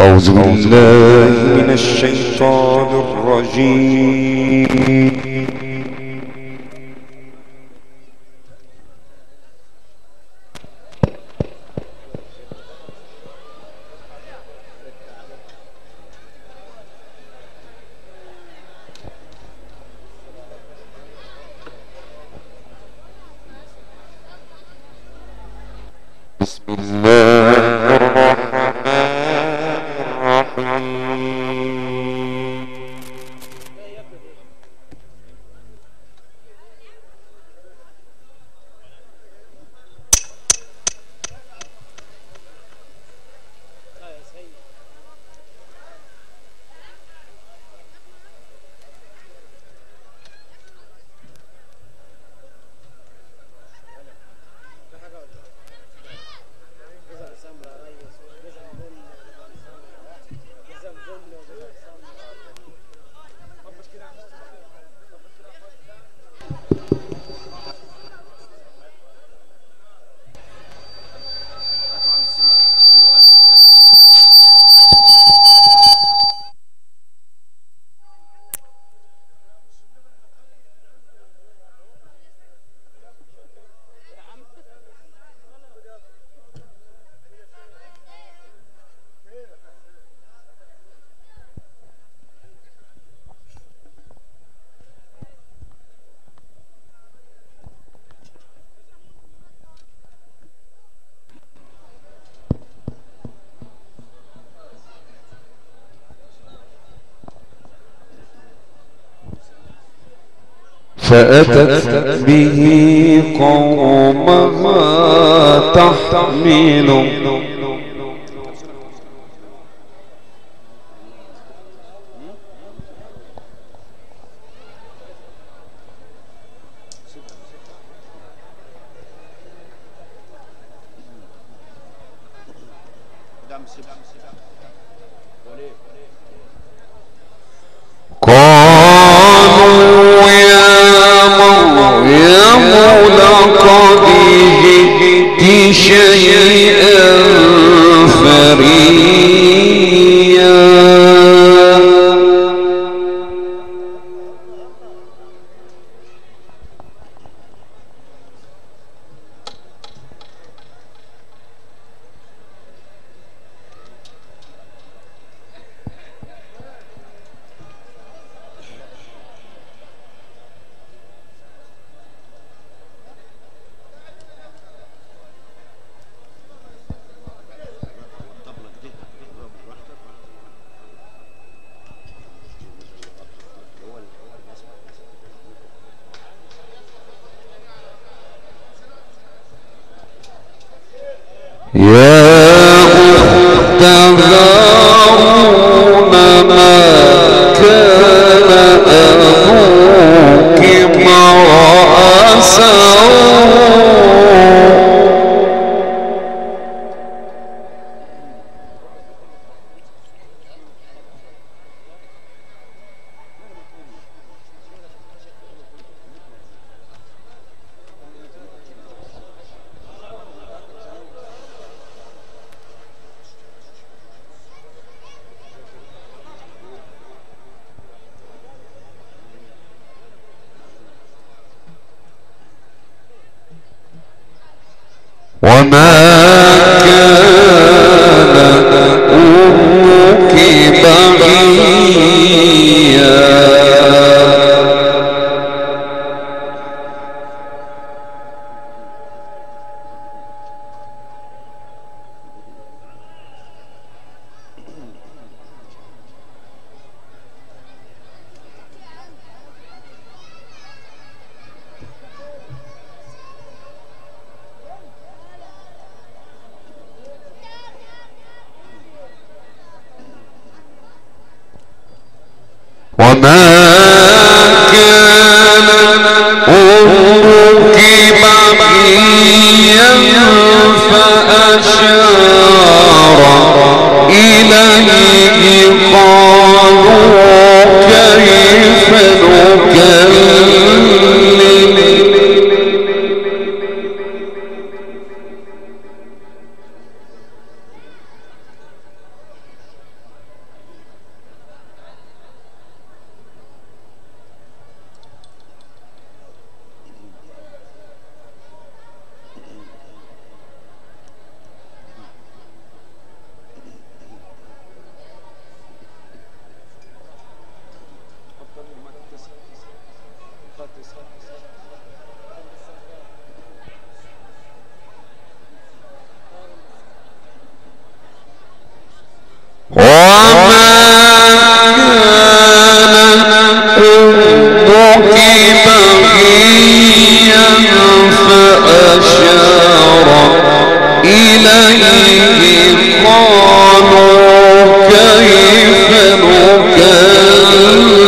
أعوذ بالله من الشيطان الرجيم بسم الله الرحمن الرحيم فأتت به قومها تحمل قالوا يا مريم لقد جئت شيئا فريا يا أخت هارون ما كان أبوك امرأ سوء وما كان أمك بغيا وما كان أمك بغيا فأشار إليه قالوا كيف نكلم وما كان أمك بغيا فأشار إليه قالوا كيف نكلم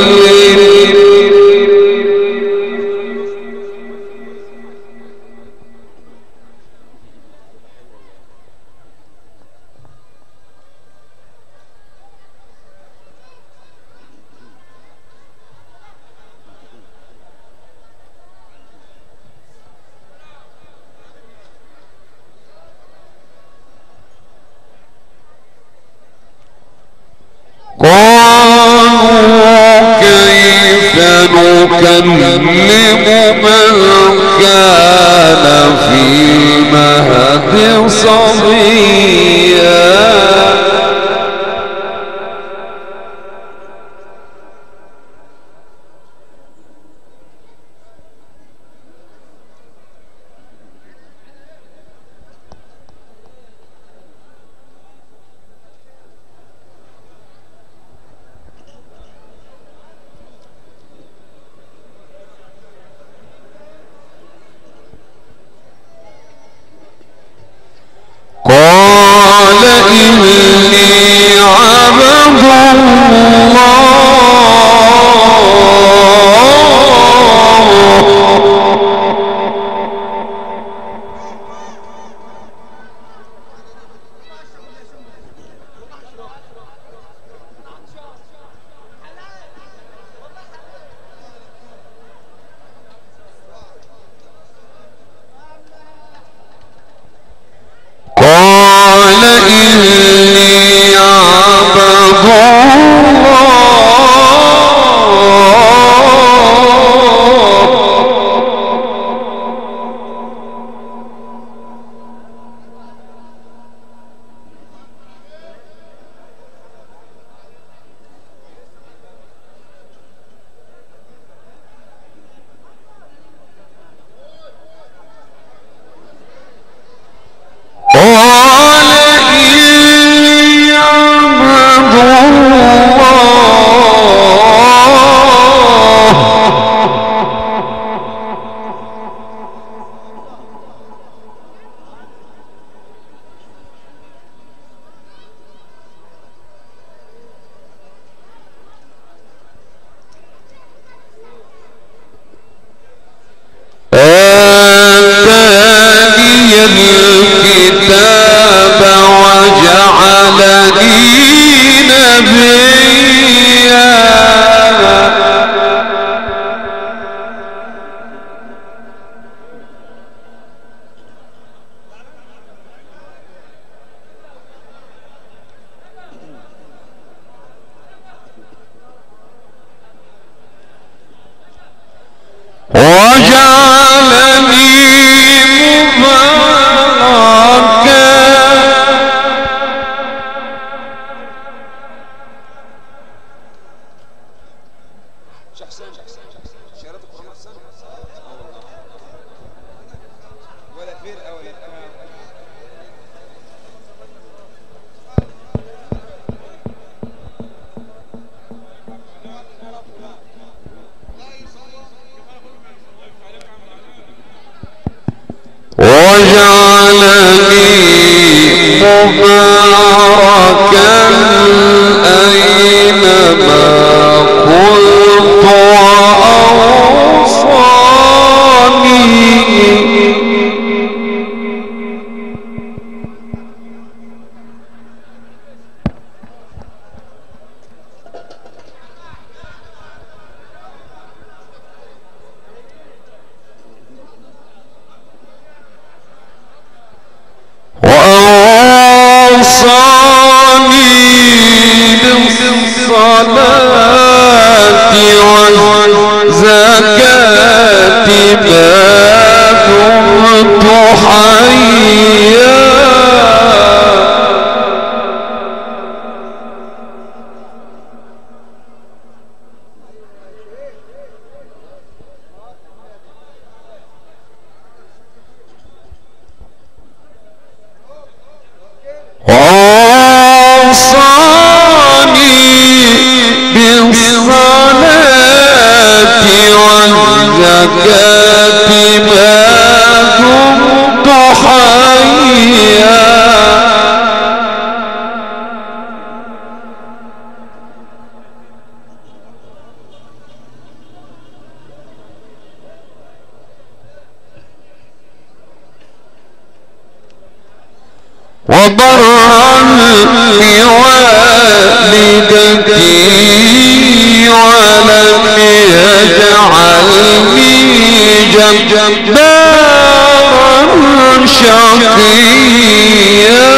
قالوا كيف نكلم من كان في المهد صبيا قال إني عبد الله قال إني عبد الله قال إني عبد الله آتاني الكتاب وجعلني نبيا وجعلني مباركا وبرا بوالدتي ولم يجعلني جبارا شقيا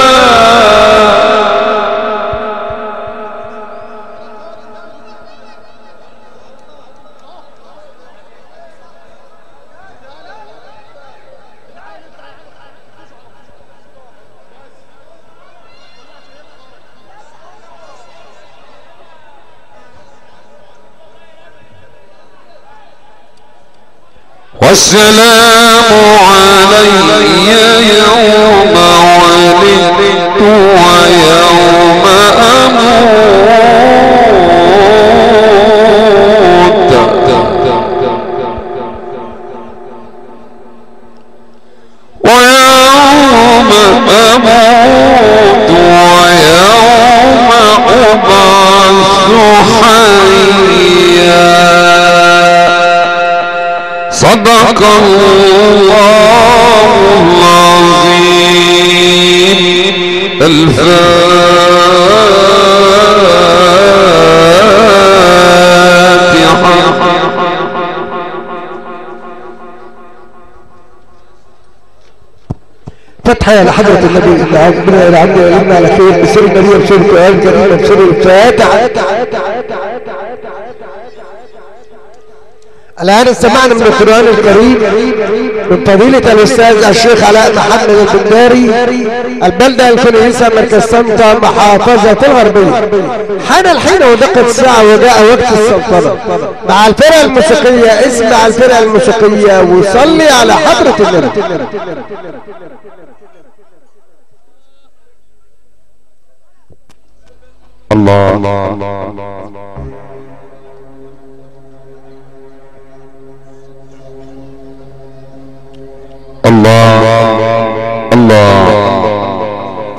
والسلام علي يوم ولدت ويوم أموت ويوم أموت ويوم أبعث حيا صدق الله العظيم الفاتحة فتحة لحضرة النبي اللي عندنا اللي عندنا علمنا على خير بسر النبي بسر القرآن الكريم بسر الفاتحة الآن استمعنا من القرآن الكريم من فضيلة الأستاذ الشيخ علاء محمد البنداري البلدة الكنيسة مركز طنطا محافظة الغربية حان الحين ودقت الساعة وجاء وقت السلطنة مع الفرقة الموسيقية اسمع الفرقة الموسيقية وصلي على حضرة النبي الله الله الله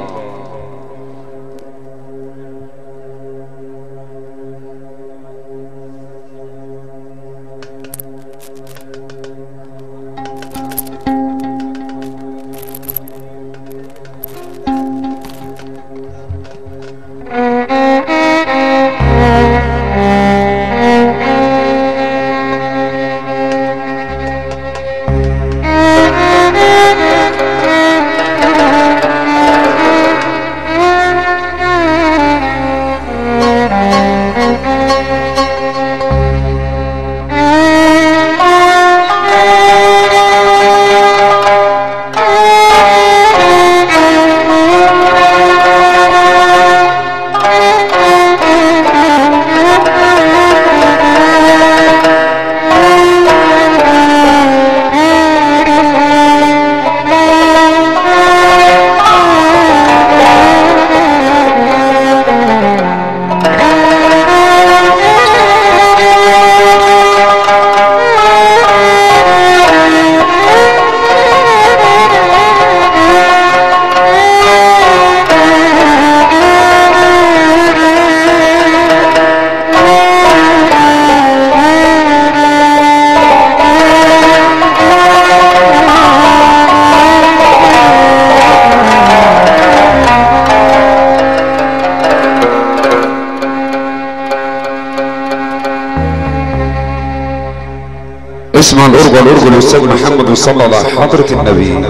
اسمع الأرجل الأرجل الأستاذ محمد وصلى على حضرة النبي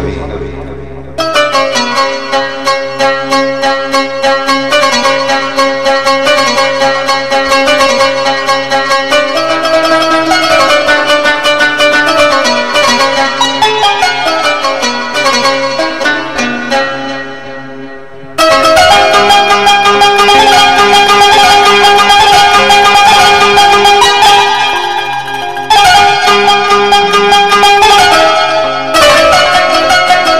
Thank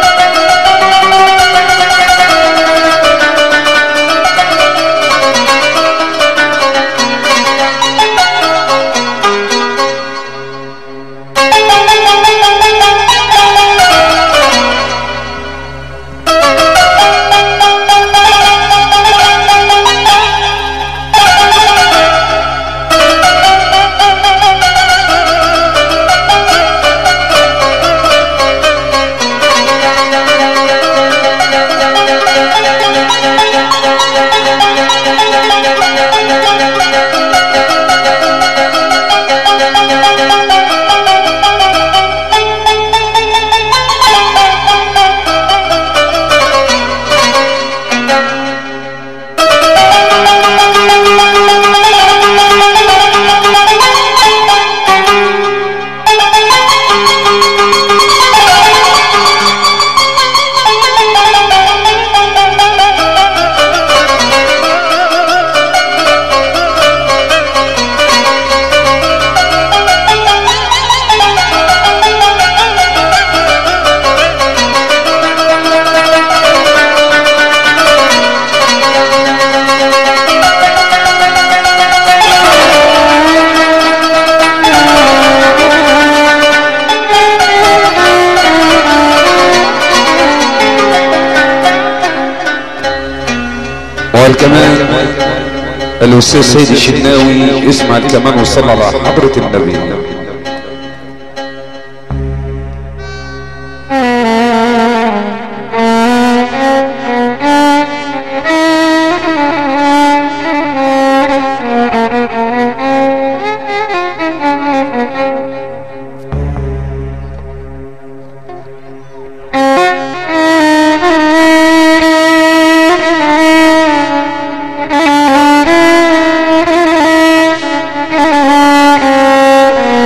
الاستاذ سيد الشناوي اسمع الكمان وصلى على حضرة النبي Thank you.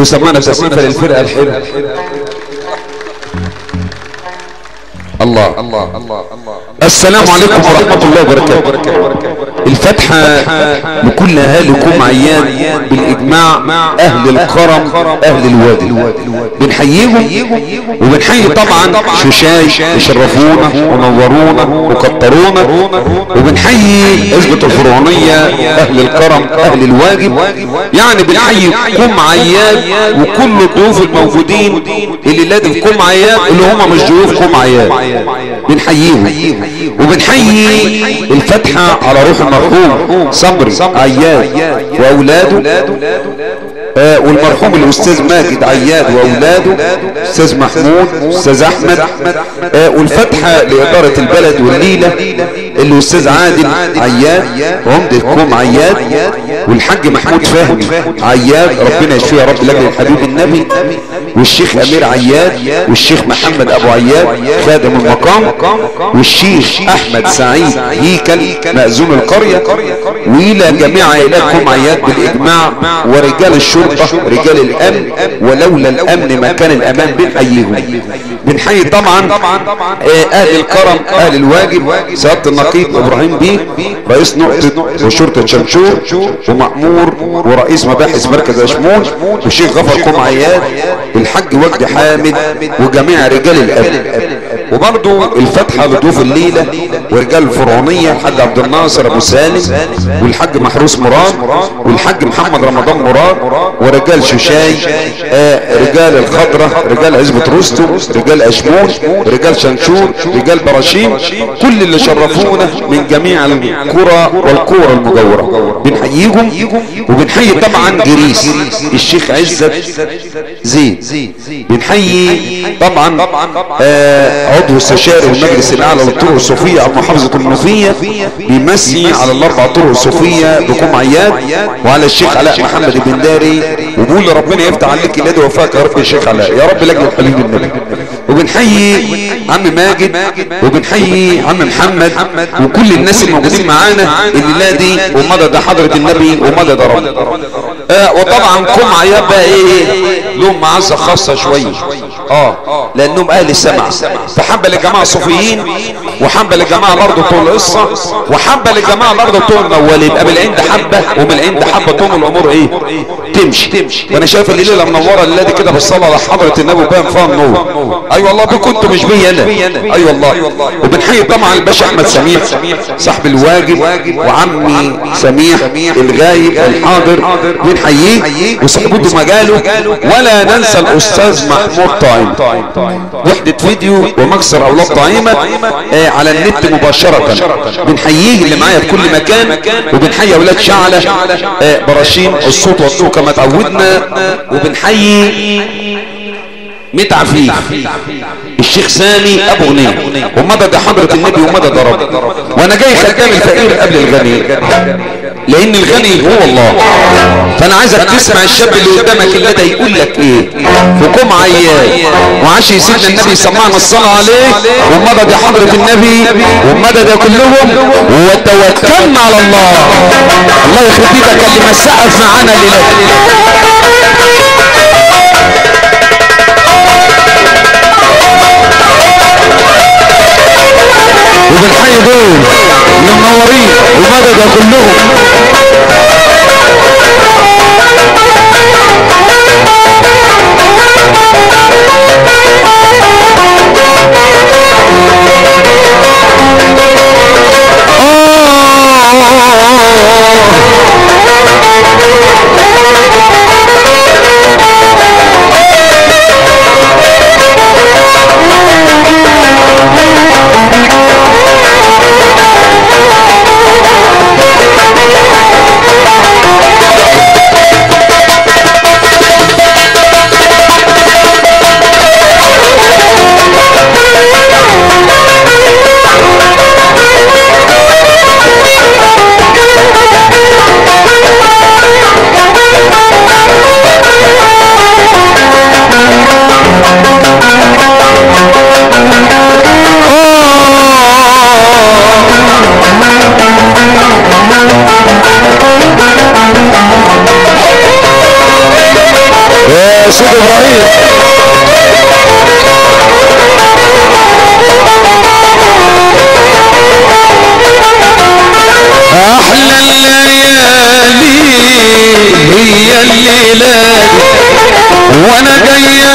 كله سمعنا تسقيفه للفرقه الحلوه الله الله الله السلام عليكم ورحمة الله وبركاته الفتحة لكل أهالي كوم عيان بالإجماع أهل الكرم أهل الوادي بنحييهم وبنحيي طبعا ششاي يشرفونا ونورونا وكترونا وبنحيي حزبة الفرعونية أهل الكرم أهل الواجب يعني بنحيي كوم عيان وكل الضيوف الموجودين اللي لازم كوم عيان اللي هم مش ضيوف كوم عيان بنحييهم وبنحيي الفتحة على روح المرحوم صبري عياد واولاده آه والمرحوم الاستاذ ماجد عياد واولاده استاذ محمود استاذ احمد آه والفتحة لادارة البلد والليلة الاستاذ عادل عياد وعمدة كوم عياد والحاج محمود فهمي عياد ربنا يشفيه يا رب لاجل الحبيب النبي والشيخ امير عياد والشيخ محمد ابو عياد خادم المقام والشيخ احمد سعيد هيكل مأذون القرية والى جميع عائلاتكم عياد بالاجماع ورجال الشرطة رجال الامن ولولا الامن ما كان الامان بنحييهم بنحيي طبعا اهل الكرم اهل الواجب سيادة النقيب ابراهيم بيه رئيس نقطة وشرطة شمشور ومأمور ورئيس مباحث مركز اشمون والشيخ غفر قوم عياد الحاج وجدي حامد وجميع رجال الامن وبرضو الفتحة لضيوف الليلة ورجال الفرعونية الحاج عبد الناصر ابو سالم والحاج محروس مراد والحاج محمد رمضان مراد ورجال شوشاي آه رجال الخضرة رجال عزبة رستم رجال اشمون رجال شنشور رجال براشيم كل اللي شرفونا من جميع القرى والقرى المجاورة بنحييهم وبنحيي طبعا جريس الشيخ عزت زيد بنحيي طبعا آه عضو استشاري المجلس الاعلى للطرق الصوفيه على محافظه المنوفيه بيمسي على الاربع طرق الصوفيه بكم عياد وعلى الشيخ علاء محمد البنداري وبقول ربنا يفتح عليك اليد وفاك يا رب يا شيخ علاء يا رب لجنه حبيب النبي وبنحيي عم ماجد وبنحيي عم محمد وكل الناس الموجودين معانا الليله دي ومدد حضره النبي ومدد رب آه وطبعا كم عياد بقى ايه لهم معزه خاصه شويه اه لانهم اهل السمع فحبه للجماعه الصوفيين وحبه للجماعه برضه طول القصه وحبه للجماعه برضه طول الاول يبقى من العند حبه ومن العند حبه طول الامور ايه تمشي وانا شايف الليله منوره الليله دي كده بالصلاه على حضره النبي وبان فيها النور اي أيوة والله دول كنتوا مش بيا انا اي أيوة والله وبنحيي طبعا الباشا احمد سميح صاحب الواجب وعمي سميح الغايب الحاضر بنحييه وصحبته مجاله ولا ننسى الاستاذ محمود طايم وحدة فيديو ومكسر اولاد طعيمة آه على النت مباشرة بنحييه اللي معايا في كل مكان وبنحيي اولاد شعلة آه براشيم الصوت والضوء كما تعودنا وبنحيي ميت عفيف الشيخ سامي ابو غنيم ومدد حضرة النبي ومدد رب وانا جاي خدام الفقير قبل الغني لان الغني هو الله فانا عايزك تسمع الشاب اللي قدامك اللي ده يقول لك ايه حكم عيال وعشي سيدنا النبي يسمعنا الصلاة عليه ومدد يا حضرة النبي ومدد يا كلهم وتوكلنا على الله الله يخرب بيتك اللي مسقف معانا لله وبنحيي دول اللي منورين ومدد يا كلهم ابراهيم احلى الليالي هي الليلة وانا جاي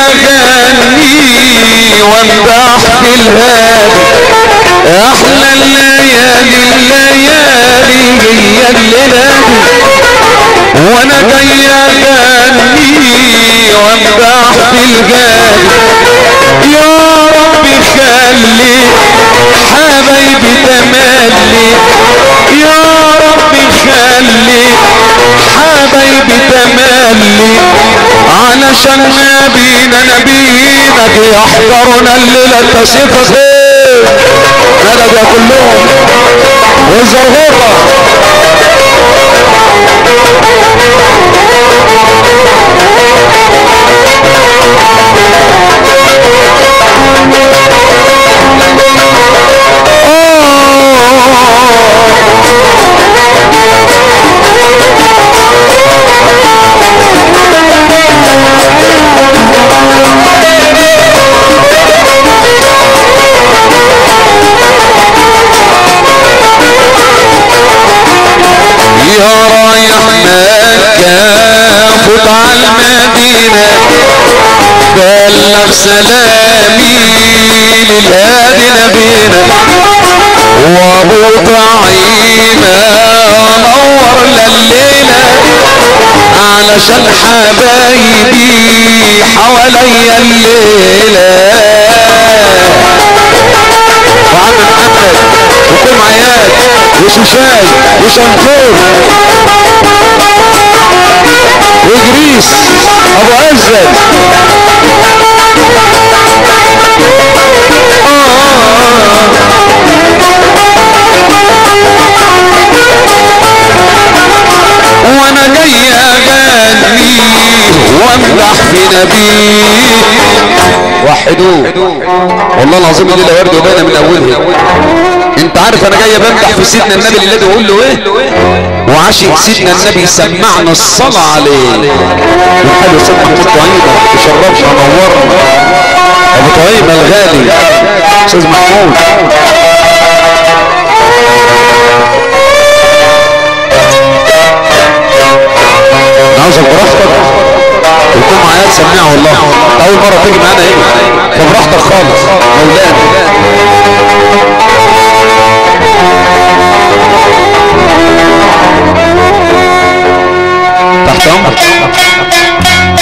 اغني وامدح في الهادي احلى الليالي الليالي هي الليلة وانا جاي اغني وامدح في الهادي يا رب خلي حبايبي تملي يا رب خلي حبايبي تملي علشان نبينا نبينا يحضرنا الليلة التشريف خير مدد يا كلهم والزرغوطة يا رايح مكة فوت على المدينة بلغ سلامي للهادي نبينا وابو طعيمة نور لليلة علشان حبايبي حواليا الليلة وعم محمد وكل عياد وشوشاي وشنفور وإدريس أبو عزت وانا جاي اغني وامدح في نبي وحدوه والله العظيم الليله ورد وباينه من اولها انت عارف انا جاي بمدح في سيدنا النبي اللي بقول له ايه وعاشق سيدنا النبي سمعنا الصلاة عليه وحلو سيدنا محمود طعيمة تشرفنا نورنا ابو طعيمة الغالي استاذ محمود انا عاوزك براحتك ويكون معايا تسمعها والله اول مرة تيجي معانا هنا فبراحتك خالص مولانا تحت امرك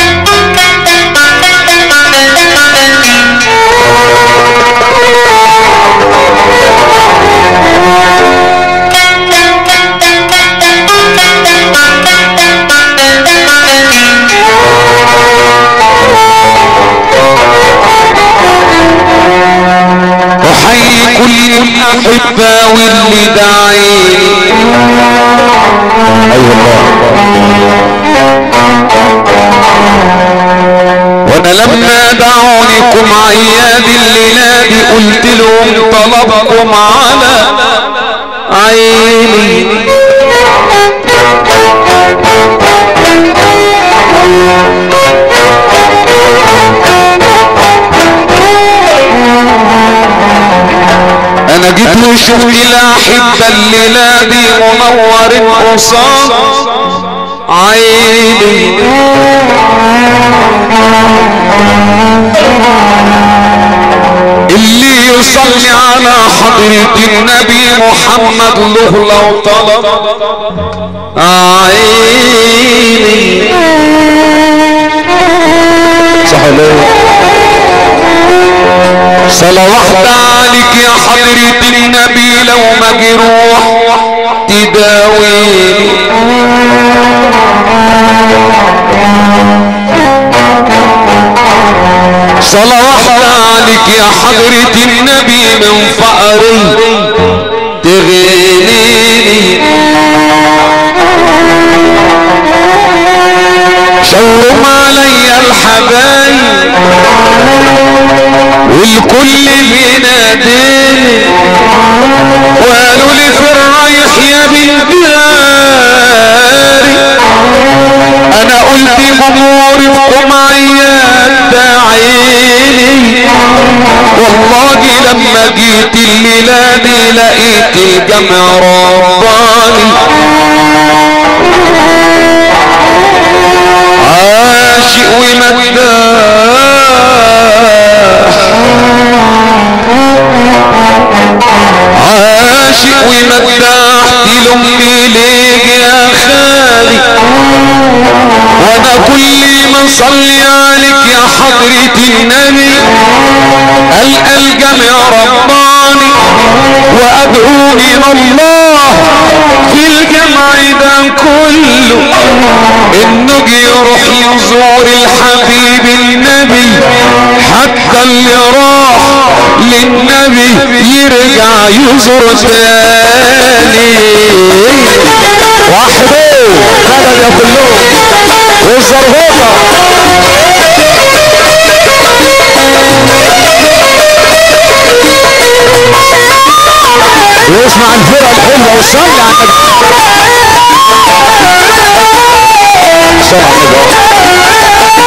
احيي كل الاحبه واللي داعيني ايوه وانا لما دعونيكم عياد الليلة دي قلت لهم طلبكم على عيني انا جيت وشفت الاحبة الليلة دي منور قصاد عيني اللي يصلي على حضرة النبي محمد له لو طلب عيني صح صلاة واحدة عليك يا حضرة النبي لو مجروح تداويني صلاة واحدة عليك يا حضرة النبي من فقري تغنيني شوم علي الحبايب والكل بيناديني وقالوا لي في الرايح يا بنتي انا قلت جمهور في عيان عيني والله لما جيت الليلة دي لقيت الجمع رباني عاشق ومداح عاشق ومداح لأمي ليك يا خالي وانا كل ما صلي عليك يا حضرة النبي ألقى الجمع رباني وأدعو من الله في الجمع ده كله انه يروح يزور الحبيب النبي حتى اللي راح للنبي يرجع يزور تاني وحده مدد يا كلهم والزرهوطة واسمع الفرقة الحلوة وصلي على النبي صلى على النبي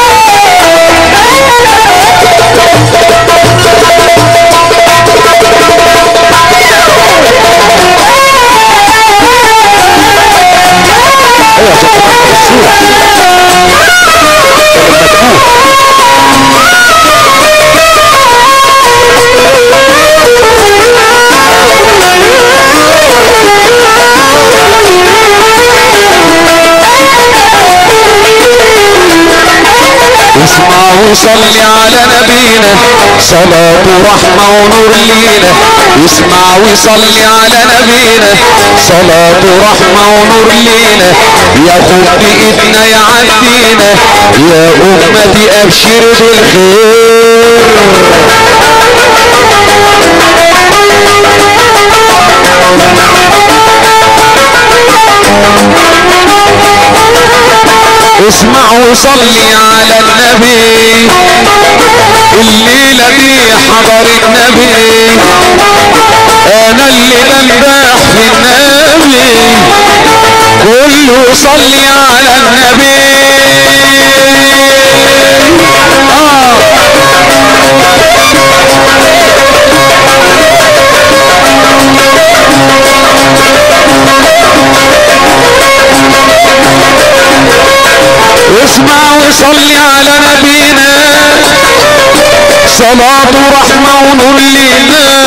اسمع وصلي على نبينا صلاة ورحمة ونور لينا اسمع وصلي على نبينا صلاة ورحمة ونور لينا يا خد بإيدنا يعدينا يا أمتي أبشر بالخير اسمع وصلي على النبي الليلة دي حضر النبي انا اللي بنباح في النبي كله صلي على النبي آه. اسمع وصلي على نبينا صلاة ورحمة ونور لينا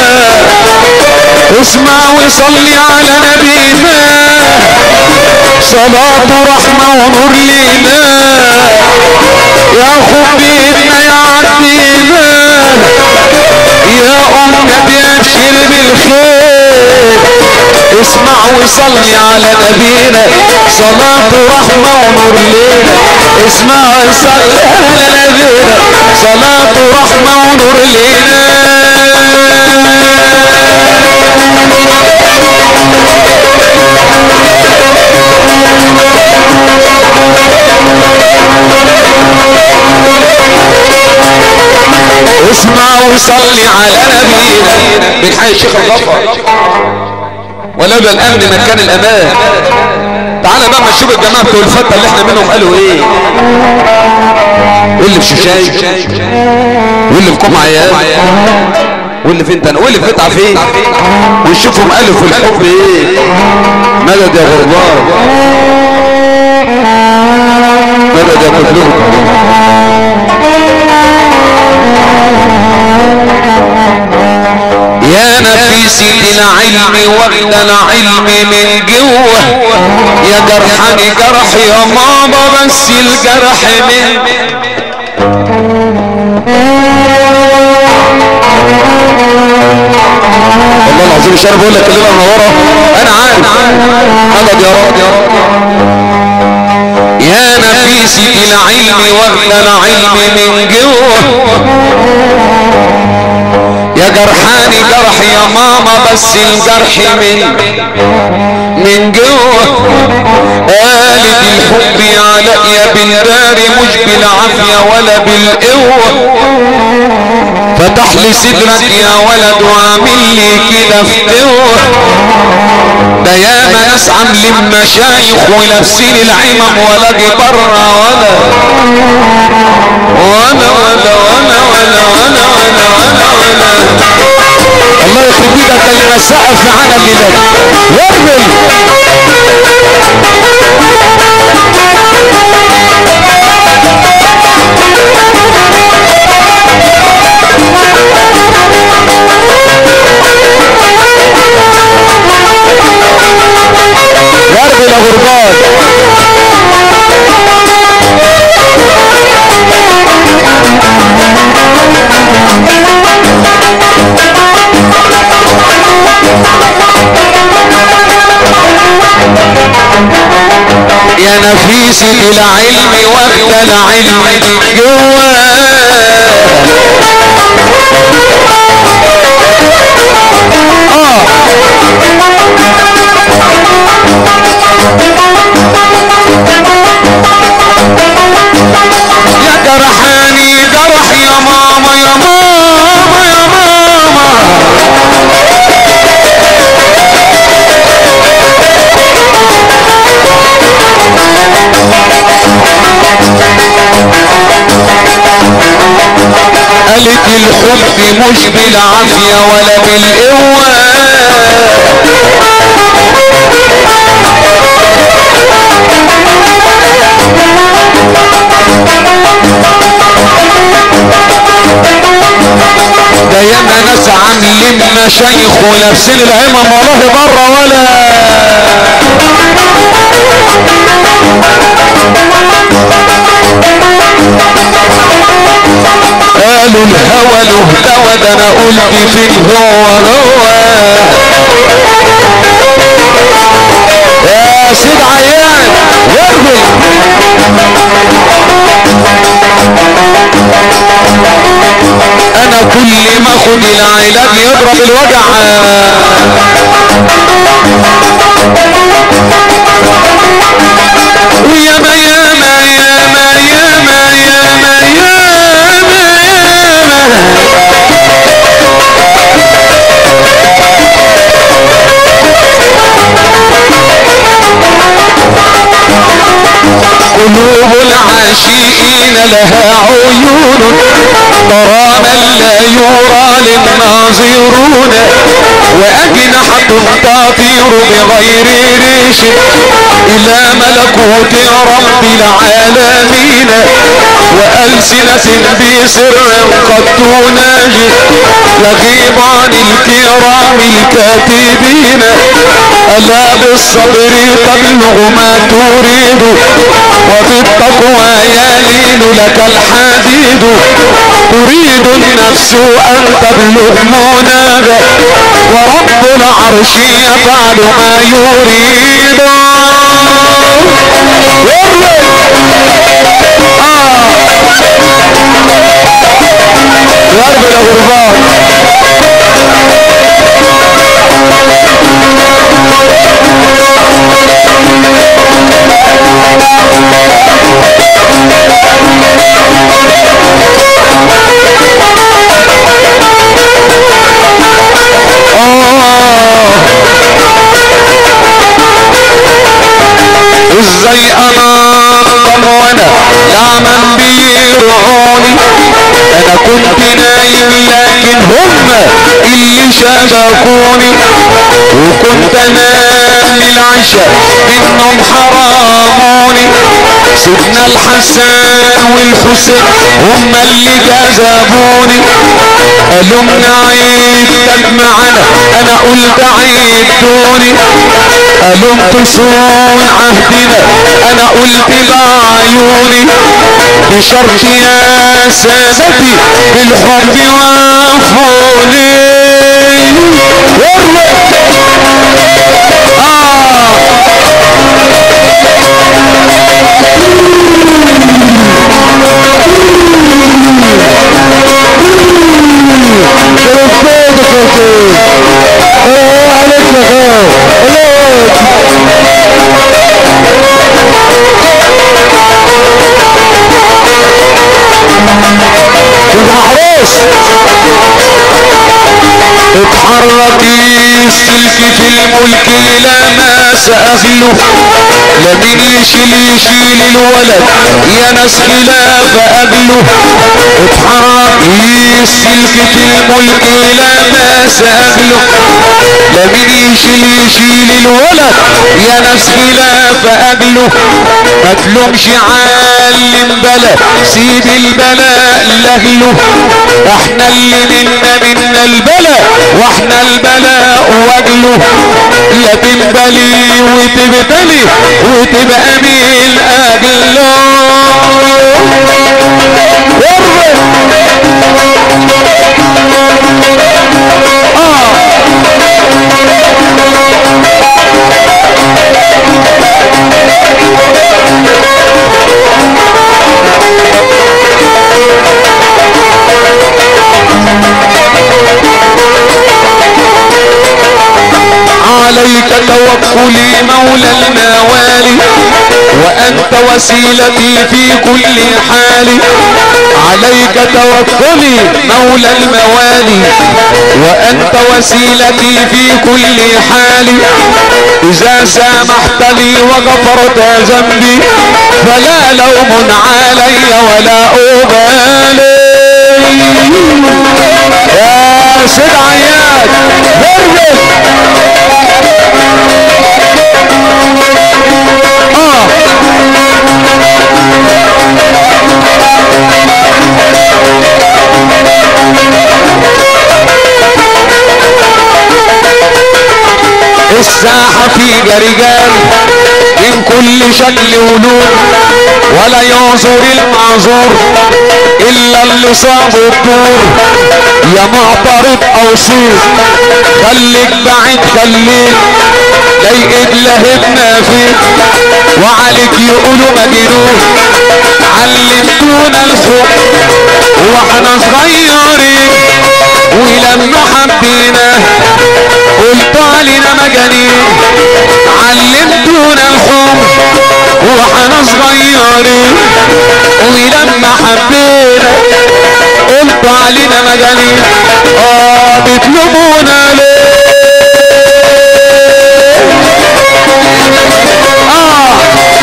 اسمع وصلي على نبينا صلاة ورحمة ونور لينا يا خبيبنا يا عدينا يا أمتي أبشر بالخير اسمع وصلي على نبينا صلاة ورحمة ونور لينا اسمع وصلي على نبينا صلاة ورحمة ونور لينا اسمع وصلي على نبينا من حي الشيخ الغفر ولولا الامن مكان الامان تعالى بقى ما نشوف الجماعه بتوع الفتة اللي احنا منهم قالوا ايه واللي في شوشاي واللي في كوم عيال واللي في انت واللي في قطعه فين ونشوفهم قالوا في الحب ايه مدد يا غربان مدد يا كلهم يا نفيسي العلم واخد العلم من جوه يا جرحني جرح يا ماما بس الجرح من والله العظيم مش انا بقول لك الليله منوره انا عارف مدد يا رب يا رب يا نفيسي العلم واخد العلم من جوه يا جرحاني جرح يا ماما بس الجرح من من جوه قالت الحب عليا بالدار مش بالعافية ولا بالقوة فتح لي صدرك يا ولد وعامل لي كده فتوة ده ياما ناس عاملين مشايخ ولابسين العمم ولا جي برا ولا وانا ولا وانا ولا وانا ولا وانا ولا الله يخرب بيتك اللي مسقف معانا الليله وارمي وارمي يا غربان يا نفيسي العلم واخد العلم جواه يا جرحاني جرح يا ماما يا ماما يا ماما قالت الحب مش بالعافية ولا بالقوة ده ياما ناس عاملين مشايخ ولابسين العمم والله بره ولا قالوا الهوى له دوا ده انا قلت فين هو هو يا سيد عيان وارجل انا كل ما اخد العلاج يضرب الوجع وياما ياما ياما ياما ياما ياما ياما قلوب العاشقين لها عيون ترى من لا يرى للناظرون وأجنحة تطير بغير ريش إلى ملكوت رب العالمين وألسنة بسر قد تناجي يغيب عن الكرام الكاتبين ألا بالصبر تبلغ ما تريد وبالتقوى يلين لك الحديد تريد النفس أن تبلغ مناها ورب العرش يفعل ما يريد يا رب الغربان ازاي انا انضم وانا لا من بيرعوني انا كنت نايم لكن هم اللي شبكوني وكنت انام العشاء منهم حراموني سيدنا الحسن والحسين هم اللي جذبوني قالوا من عيدتك معنا انا قلت عيدتوني قالوا تصون عهدنا انا قلت بعيوني بشرط يا سادتي بالحب وافوني آه العروس اتحرك السلك في الملك لا ما سأهله لمن يشيل يشيل الولد يا ناس خلاف أهله اتحرك السلك في الملك لا ما سأهله لمن يشيل يشيل الولد يا ناس خلاف أهله ما تلومش عالم بلا سيب البلاء لأهله احنا اللي منا منا البلاء واحنا البلاء واجله يا تنبلي وتبتلي وتبقى مين اجله عليك توكلي مولى الموالي وأنت وسيلتي في كل حال عليك توكلي مولى الموالي وأنت وسيلتي في كل حال إذا سامحت لي وغفرت ذنبي فلا لوم علي ولا أبالي يا سيد عياد برجل الساحة فيها رجال من كل شكل ولون ولا يعذر المعذور الا اللي صاب الدور يا معترض او صير خليك بعيد خليك لايقد لهبنا فيك وعليك يقولوا مجنون علمتونا الخوف واحنا صغيرين ولما حبينا قلت علينا مجانين علمتونا الحب واحنا صغيرين ولما حبينا قلت علينا مجانين اه بتلومونا ليه اه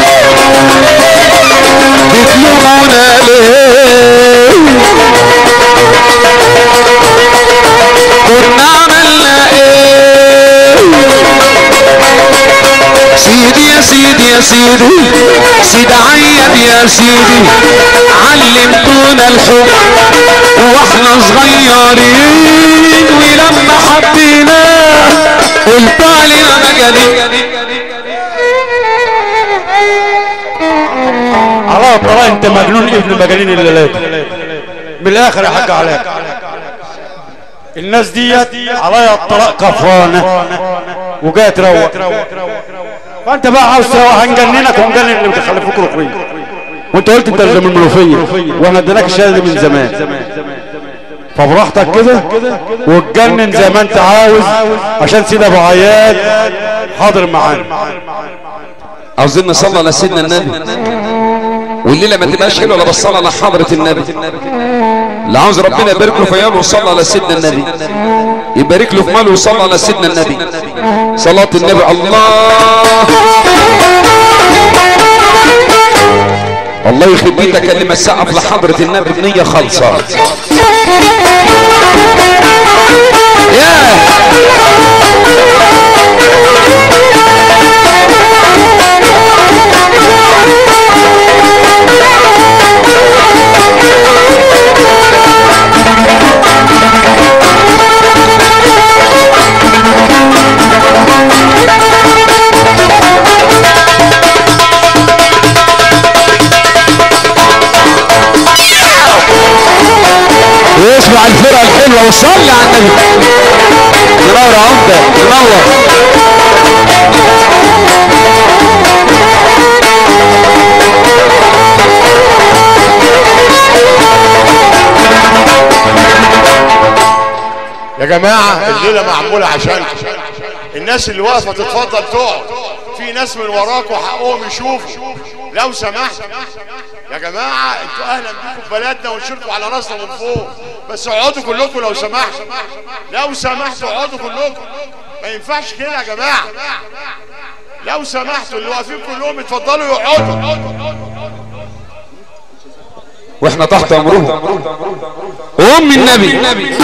بتلومونا ليه كنا عملنا ايه سيدي يا سيدي يا سيدي سيد عيد يا سيدي علمتونا الحب واحنا صغيرين ولما حبينا قلت علينا مجانين على طلع انت مجنون ابن مجانين الليلات من الاخر يا حاج علاء الناس ديت عليا الطلاق كفرانه وجايه تروق فانت بقى عاوز تروق هنجننك وهنجنن اللي بتخلفوك رقمين وانت قلت انت من المنوفيه وانا اديناك الشهاده دي من زمان فبراحتك كده واتجنن زي ما انت عاوز عشان سيد ابو عياد حاضر معانا عاوزين نصلي على سيدنا النبي والليله ما تبقاش حلوه الا بالصلاه على حضره النبي اللي عاوز ربنا يبارك له في ايامه ويصلي على سيدنا النبي يبارك له في ماله ويصلي على سيدنا النبي صلاه النبي الله الله يخرب بيتك اللي مسقف لحضره النبي بنيه خالصه ياه واسمع الفرقة الحلوة وصلي على النبي منور يا عمدة منور يا جماعة الليلة معمولة عشان الناس اللي واقفة تتفضل تقعد في ناس من وراكوا حقهم يشوفوا لو سمحت يا جماعة انتوا اهلا بيكم في بلدنا ونشيلكم على راسنا من فوق بس اقعدوا كلكم لو سمحت لو سمحتوا اقعدوا كلكم ما ينفعش كده يا جماعة لو سمحتوا اللي واقفين كلهم اتفضلوا يقعدوا واحنا تحت امرهم ام النبي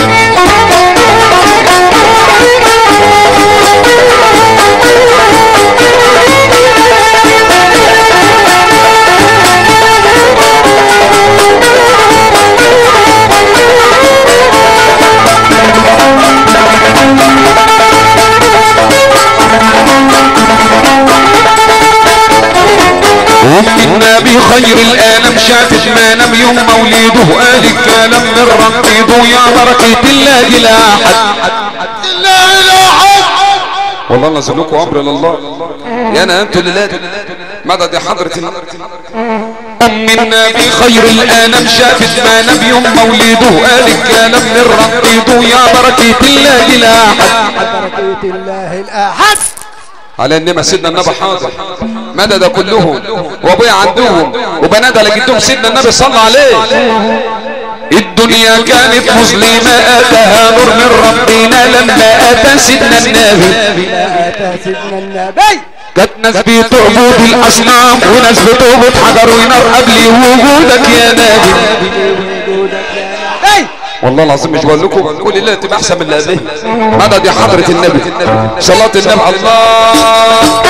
ام النبي خير الانام شافت ما نام يوم مولده قال الكلام من رقيده يا بركة الله لا احد لا اله والله نزل لكم امر لله يا انا انتوا اللي مدد يا حضرة النبي ام النبي خير الانام شافت ما نام يوم مولده قال الكلام من رقيده يا بركة الله لا احد بركة الله الأحد على انما سيدنا النبي حاضر مدد كلهم وابويا عندهم وبنادى لجدهم سيدنا النبي صلى عليه الدنيا كانت مظلمة اتاها نور من ربنا لما اتى سيدنا النبي أتى سيدنا النبي كانت ناس بتعبد الاصنام وناس بتعبد حجر ونار قبل وجودك يا نبي وجودك يا نبي والله العظيم مش بقول لكم كل الليله تبقى احسن من اللي قبلها مدد يا حضره النبي صلاه النبي الله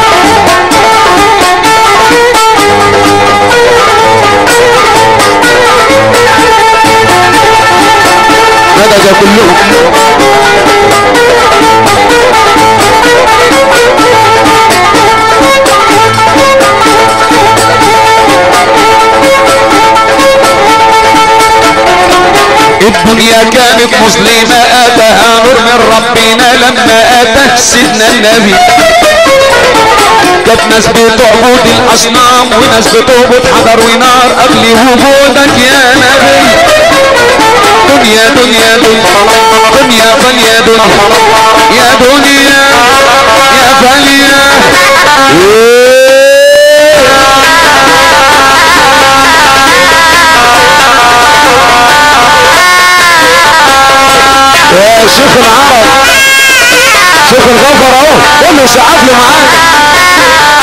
مدد يا كلهم الدنيا كانت مظلمة اتاها نور من ربنا لما اتى سيدنا النبي كانت ناس بتعبد الاصنام وناس بتعبد حجر ونار قبل وجودك يا نبي دنيا دنيا دنيا دنيا فانيا دنيا يا دنيا يا فانيا يا شيخ العرب شيخ الغفر اهو قول له ساعات له معاك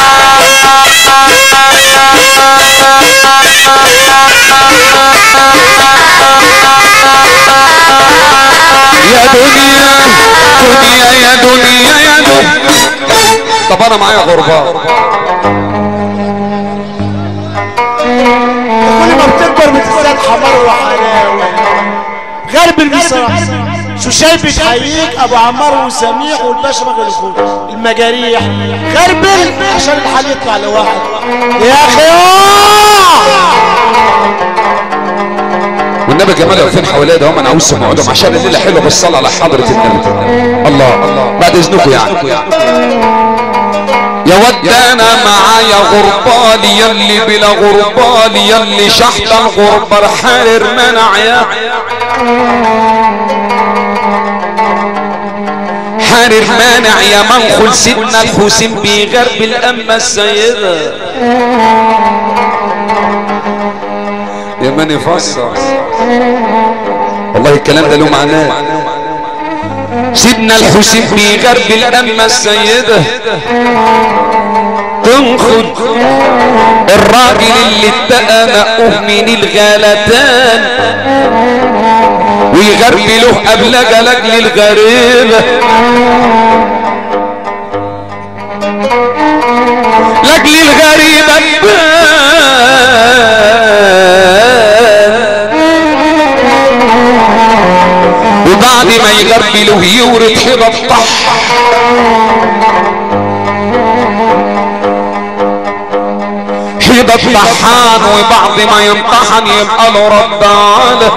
يا دنيا دنيا يا دنيا يا دنيا طب انا معايا غرباء كل ما بتكبر بتزداد حمار وحلاوة غرب المصراع شوشاي بتحييك ابو عمار وسميح والباشا راجل اخوك المجاريح غربل عشان الحال يطلع لواحد يا اخي والنبي جمال واقفين حواليا ده هم انا عاوز اقعدهم عشان الليله حلوه بالصلاه على حضره النبي الله بعد اذنكم يعني يا ود انا معايا غربال يلي بلا غربال يلي شحت الغربة حارر منع يا حارر مانع يا منخل سيدنا الحسين بغرب الأمة السيدة يا من يفسر والله الكلام ده له معناه سيدنا الحسين بغرب الأمة السيدة تنخد الراجل اللي اتقى مقوه من الغلتان ويغربله قبل جلج للغريبة لاجل الغريبة وبعد ما يغربله يورد حبة طح حبة طحان وبعد ما ينطحن يبقى له رب على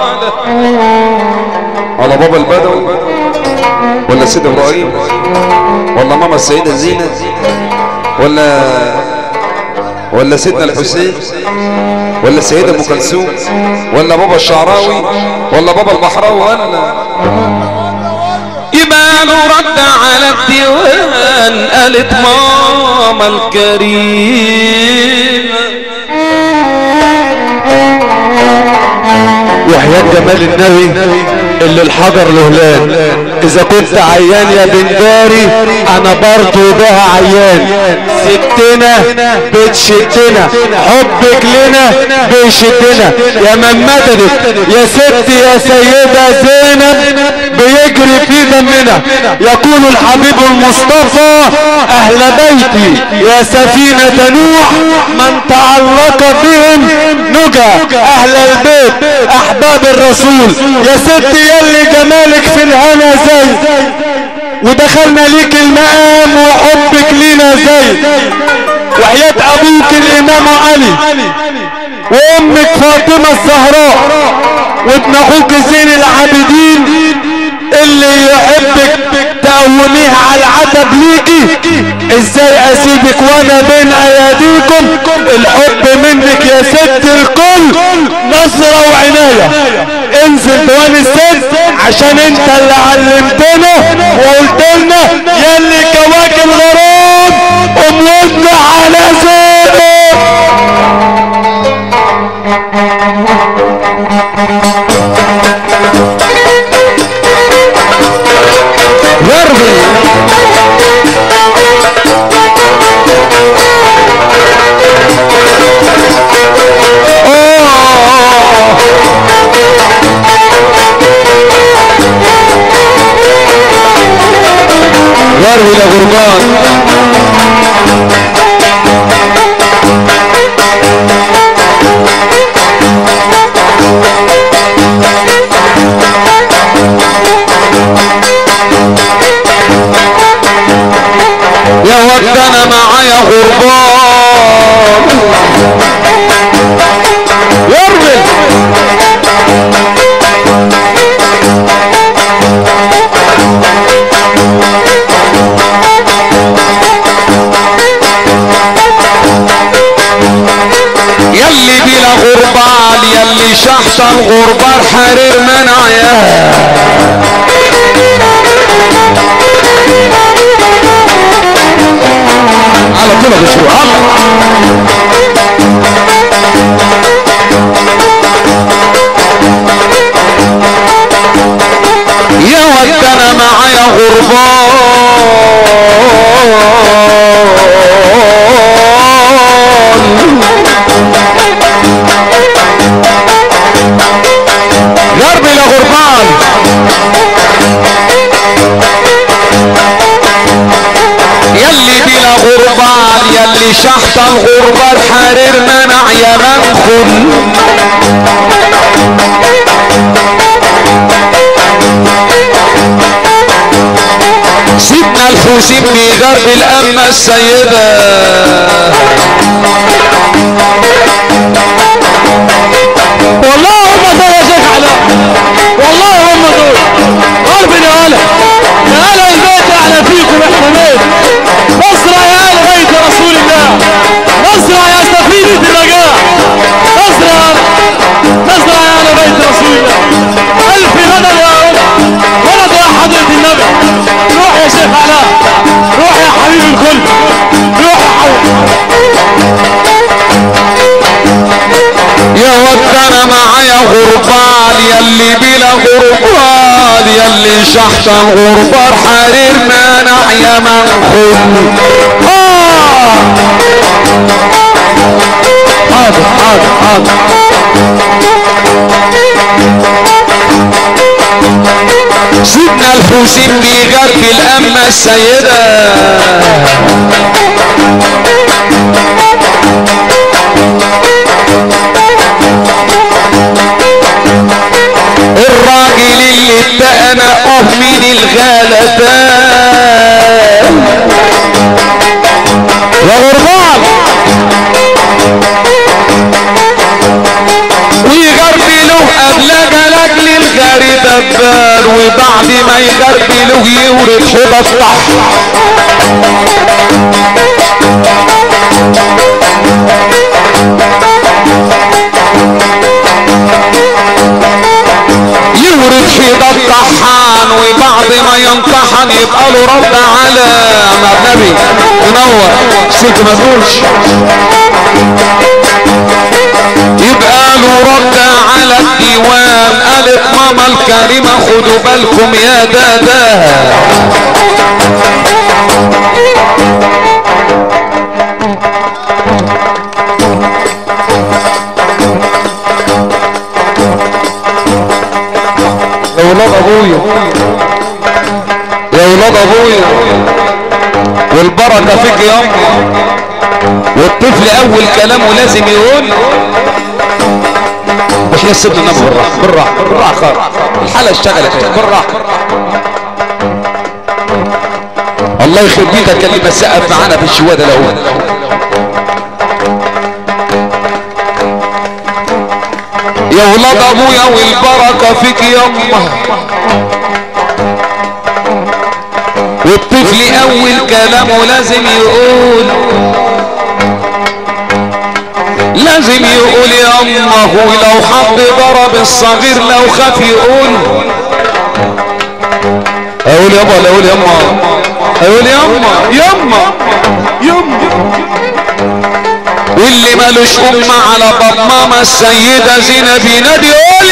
على بابا البدوي ولا سيد ابراهيم ولا ماما السيدة زينة ولا ولا سيدنا الحسين ولا السيدة ام كلثوم ولا بابا الشعراوي ولا بابا البحراوي ولا يبقى له رد على الديوان قالت ماما الكريمة وحياة جمال النبي اللي الحجر لهلان اذا كنت عيان يا بنداري انا برضو بها عيان ستنا بتشدنا حبك لنا بيشدنا يا من مددت يا ست يا سيدة زينب بيجري في دمنا يقول الحبيب المصطفى اهل بيتي يا سفينة نوح من تعلق بهم نجا اهل البيت احباب الرسول يا ست يلي جمالك في الهنا زي ودخلنا ليك المقام وحبك لينا زي وحياة ابوك الامام علي وامك فاطمة الزهراء وابن اخوك زين العابدين اللي يحبك تقوميه على العتب ليكي ازاي اسيبك وانا بين اياديكم الحب منك يا ست الكل نصرة وعناية انزل دوام الست عشان انت اللي علمتنا وقلت لنا يلي كواكب غرام اموتنا على زينب غربي غربي لغربان يا ود انا معايا غربان غربي يلي بلا غربان يلي شحت الغربان حرير منعيا على طول بشروع يا ود انا معايا غربان غربي لغربان يلي بلا غربان يلي شحت الغربان حرير منع يا منخل سيدنا الحسين في غرب الأمة السيدة والله هم دول يا شيخ علاء والله هم دول غربي يا هلا يا هلا البيت اعلى فيكم احتمال نصرة يا اهل بيت رسول الله نصرة يا سفينة الرجاء نصرة نصرة يا اهل بيت رسول الله الف غدر يا رب ولد يا حضرة النبي روح يا شيخ علاء روح يا حبيب الكل روح يا حبيب يا ود انا معايا غربان يلي بلا غربان يلي شحت الغربان حرير منع يا منخل حاضر حاضر حاضر سيدنا الحسين في غرب الأمة السيدة الراجل اللي اتقنقه من الغلبان يا غربان ويغربله قبل جلك للغريب الدبان وبعد ما يغربله يورد حوض الطح ويورد حيدة الطحان وبعد ما ينطحن يبقى له رد على مع النبي منور سيد مدوش يبقى له رد على الديوان قالت ماما الكريمة خدوا بالكم يا داداها يا ولاد ابويا يا ولاد ابويا والبركة فيك يا والطفل اول كلامه لازم يقول واحنا سيبنا النبي بالراحة بالراحة بالراحة خالص الحالة اشتغلت بالراحة الله يخرب بيتك اللي مسقف معانا في الشوادة الاول يا ولاد ابويا والبركة فيك يما والطفل اول كلامه لازم يقول لازم يقول يا امه ولو حد ضرب الصغير لو خاف يقول اقول يابا لا اقول يما اقول يما يما يما واللي مالوش ام على باب ماما السيدة زينب ينادي قول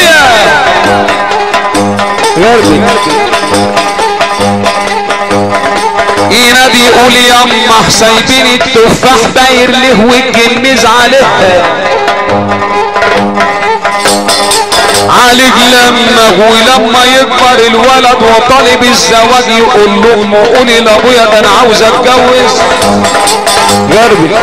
يا ينادي يقول يما سايبين التفاح داير له والجميز عليها عالج لما ولما يكبر الولد وطالب الزواج يقول له امه قولي لابويا ده انا عاوز اتجوز غربي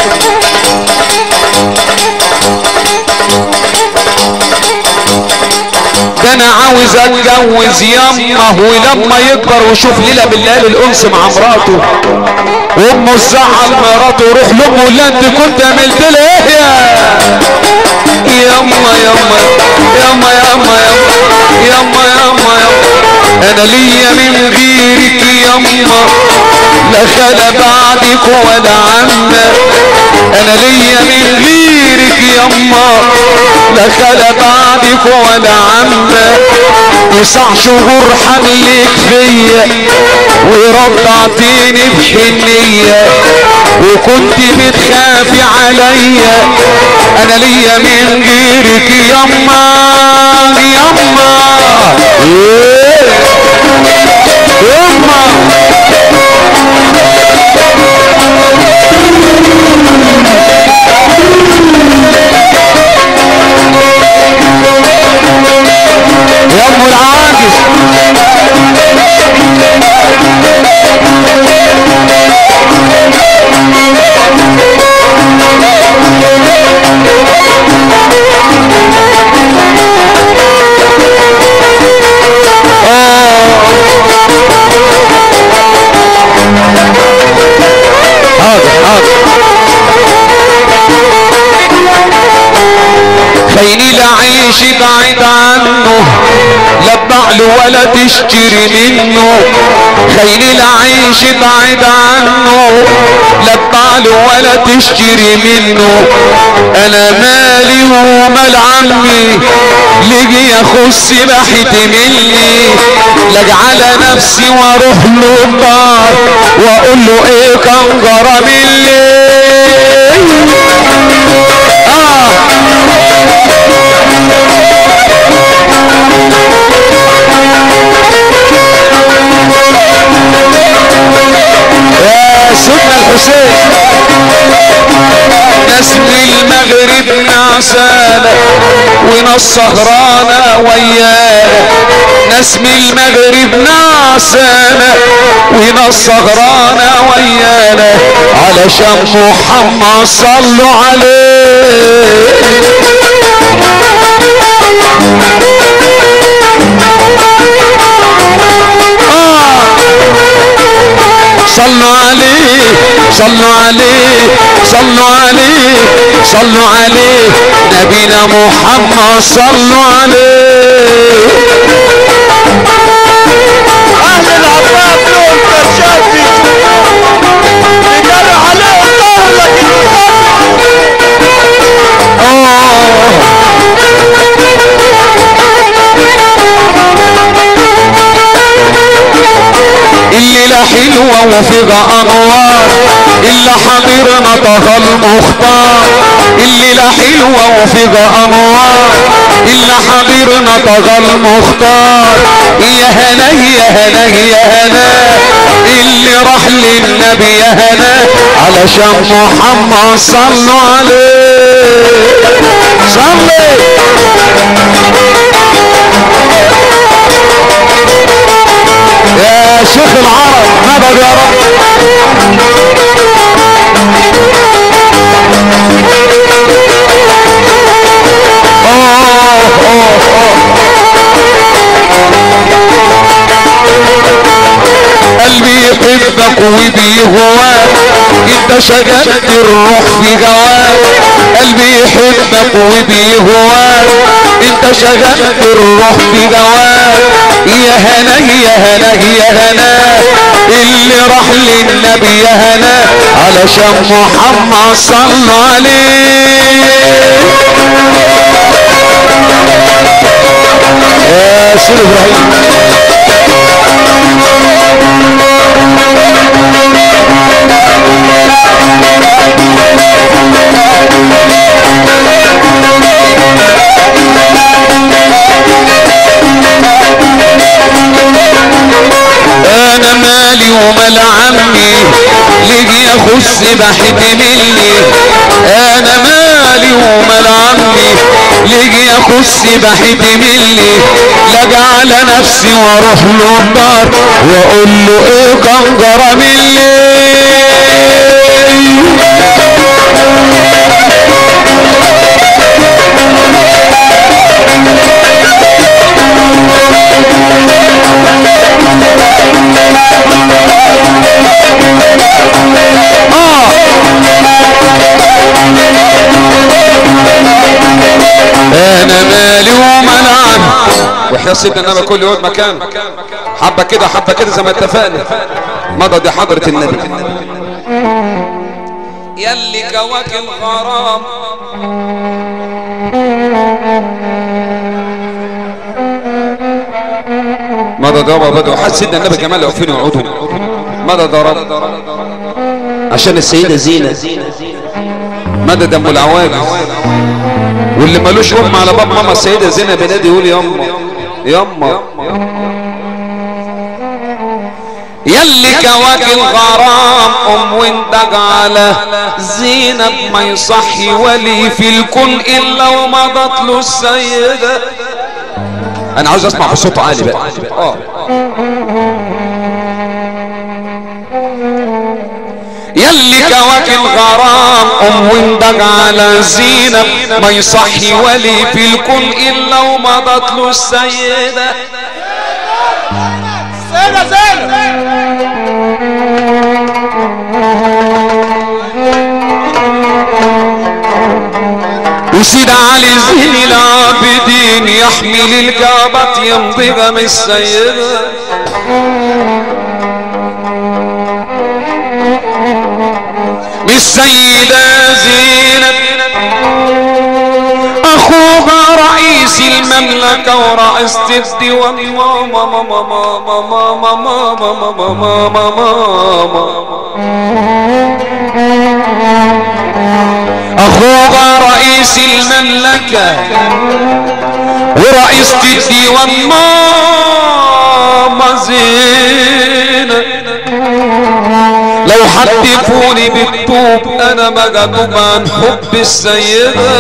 ده انا عاوز اتجوز يما ولما يكبر ويشوف ليلة بالليل الانس مع مراته وامه تزعل مراته روح لامه ولا انت كنت عملت له ايه يا يما يما يما يما يما يما يما يما انا ليا من غيرك يما لا خلا بعدك ولا عمة انا ليا من غيرك يما لا خلا بعدك ولا عمة تسع شهور حملك فيا ورضعتيني بحنية وكنت بتخافي عليا انا ليا من غيرك يما يما إيه. يما يا ام العاجز حاضر حاضر خيني العيش بعيد عنه لا تبعله ولا تشتري منه خيني العيش بعيد عنه لا تبعله ولا تشتري منه انا مالي ومال عمي ليجي يخص بحت مني لاجعل نفسي واروح له الدار واقول له ايه كان جرى مني اه يا سيدنا الحسين ناس من المغرب نعسانة وناس سهرانة ويانا ناس من المغرب نعسانة وناس سهرانة ويانا علشان محمد صلوا عليه صلوا عليه صلوا عليه صلوا عليه صلوا عليه نبينا محمد صلوا عليه اهل العباس دول كشافي رجال عليهم ظهر لكن آه حلوة وفيها انوار اللي حضرنا طه المختار اللي لا حلوة وفيها انوار اللي حضرنا طه المختار يا هنا يا هنا يا هنا اللي راح للنبي يا هنا علشان محمد صلوا عليه صلي يا شيخ العرب مدد يا رب أوه أوه أوه. قلبي يحبك وبيهواك انت شجرت الروح في جواك قلبي يحبك وبيهواك انت شجرت الروح في جواك يا هنا يا هنا يا هنا اللي راح للنبي يا هنا علشان محمد صلى عليه يا سيدي ابراهيم انا مالي ومال عمي ليجي يخص بحت مني انا مالي ومال عمي ليجي يخص بحت مني لاجي على نفسي واروح له الدار واقول له ايه كان جرى مني انا مالي ومنعن وحيا سيدنا النبي كل يوم مكان حبه كده حبه كده زي ما اتفقنا مضى حضرة النبي يلي كواكب غرام مضى يابا بدو حد سيدنا النبي كمال عفين وعودهم مضى يا رب عشان السيدة زينة مدد ام العوالي واللي ملوش ام على باب ماما السيده زينب بنادي يقول يما يما يلي كواكب غرام ام وانت على زينب ما يصحي ولي في الكون الا ومضت له السيده انا عاوز اسمع بصوت عالي بقى اه يلي كواكب غرام ام وندق على زينب ما يصحي ولي في الكون الا ومضت له السيده سيدة زينب وسيد علي زين العابدين يحمل الكعبة يمضي غم السيدة بالسيدة زينب اخوها رئيس المملكة ورئيس الديوان ماما ماما ماما ماما ماما ماما ماما اخوها رئيس المملكة ورئيس الديوان ماما زينب لو حدفوني بالطوب انا ما جاتوب عن حب السيدة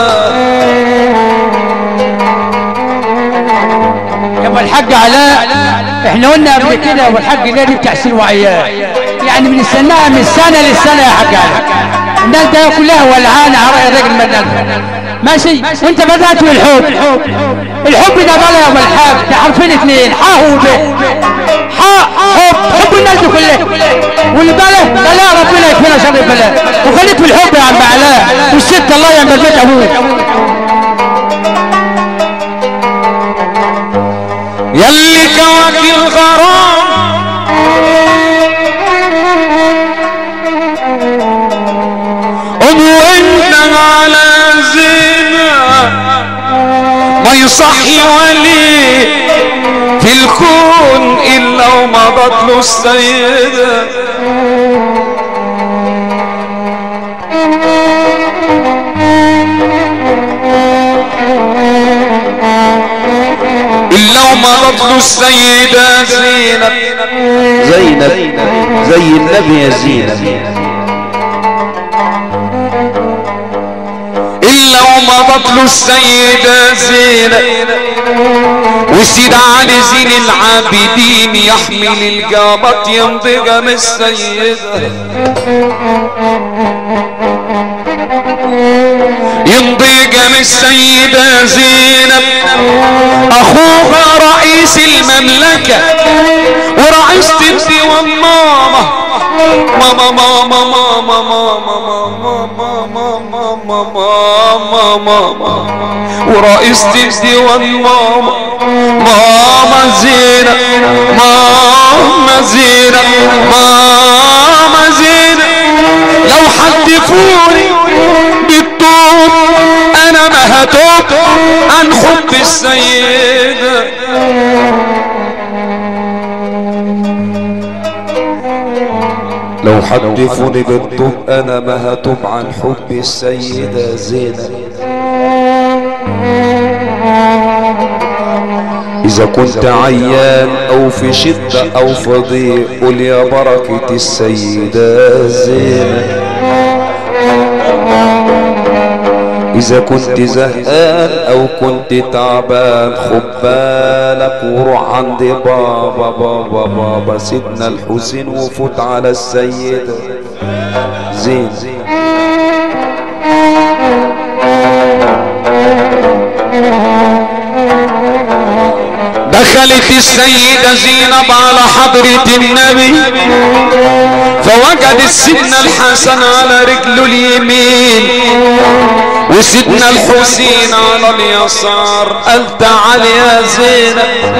يا ابو الحاج علاء احنا قلنا قبل كده ابو الحاج ده دي بتاع سلوعيات يعني من السنه من السنه للسنه يا حاج علاء الناس ده كلها ولعانه على راي الراجل المنان ماشي وانت بدات بالحب الحب ده بقى يا ابو الحاج ده حرفين اتنين حا وب حا حب حب الناس دي كلها واللي بله بلا ربنا يكفينا شر البلاء وخليك في الحب يا عم علاء والست الله يعمل بيت ابوك يلي كواكب الغرام ابو انت على زنا ما يصحي ولي في الكون الا ومضى مضت له السيدة إلا ومضت له السيدة زينب زينب زي النبي يا زينب إلا ومضت له السيدة زينب وسيد علي زين العابدين يحمل القامت يمضي قام السيدة يمضي قام السيدة زينب أخوها رئيس المملكة ورئيس الديوان ماما ماما ماما ماما ماما ماما ماما ماما ماما ورئيس الديوان ماما ماما زينب ماما زينب ماما زينب لو حدفوني بالطوب انا ما هتوب عن حب السيدة لو حدفوني بالطوب انا ما هتوب عن حب السيدة زينب إذا كنت عيان أو في شدة أو في ضيق قل يا بركة السيدة زينب إذا كنت زهقان أو كنت تعبان خد بالك وروح عند بابا بابا بابا سيدنا الحسين وفوت على السيدة زين دخلت السيدة زينب على حضرة النبي فوجد سيدنا الحسن على رجله اليمين وسيدنا الحسين على اليسار قال تعال يا زينب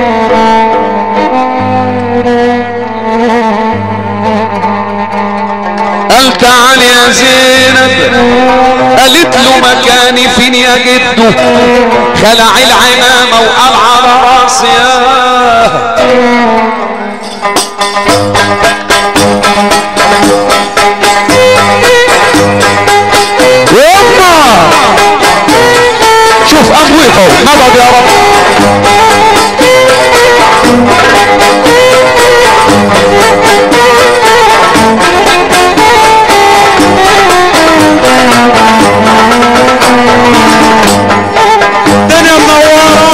قال تعال يا زينب قالت له مكاني فين يا جدو خلع العمامة وقال على راسي ياه يما شوف أبويكم مضض يا رب الدنيا منورة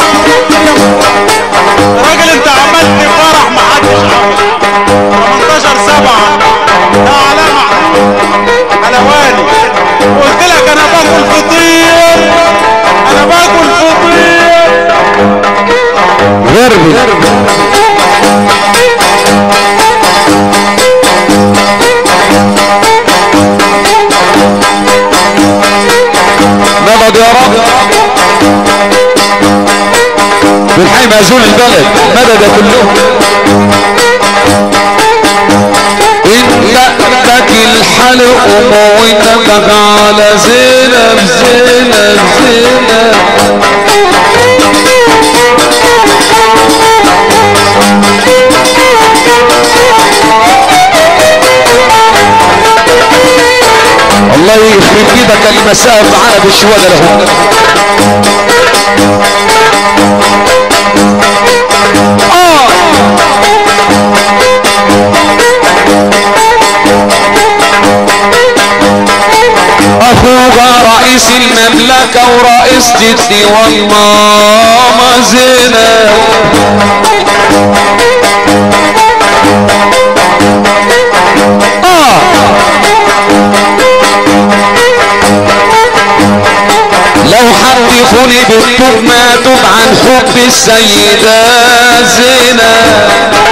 راجل انت عملت فرح محدش عمل 18 سبعة ده علامة حلواني قلت لك انا باكل فطير انا باكل فطير غربي مضض يا رب بالحي مأزول البلد مدد كلهم انت لك الحلق وموتك على زينب زينب زينب الله يخرب ايدك المساء معانا بالشوال له اخوها رئيس المملكة ورئيس الديوان ماما زينب لو حدفوني بالطوب ما توب عن حب السيدة زينب